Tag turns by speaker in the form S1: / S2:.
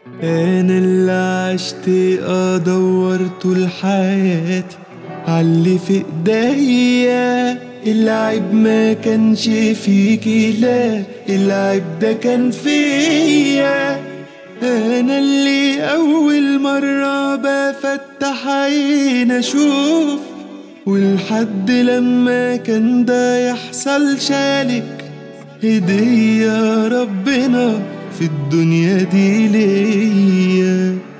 S1: انا اللي عشت ادور طول حياتي عاللي في ايديا العيب ما كانش فيكي لا العيب ده كان فيا انا اللي اول مرة بفتح عين اشوف والحد لما كان ده يحصل شالك هدية ربنا في الدنيا دي ليا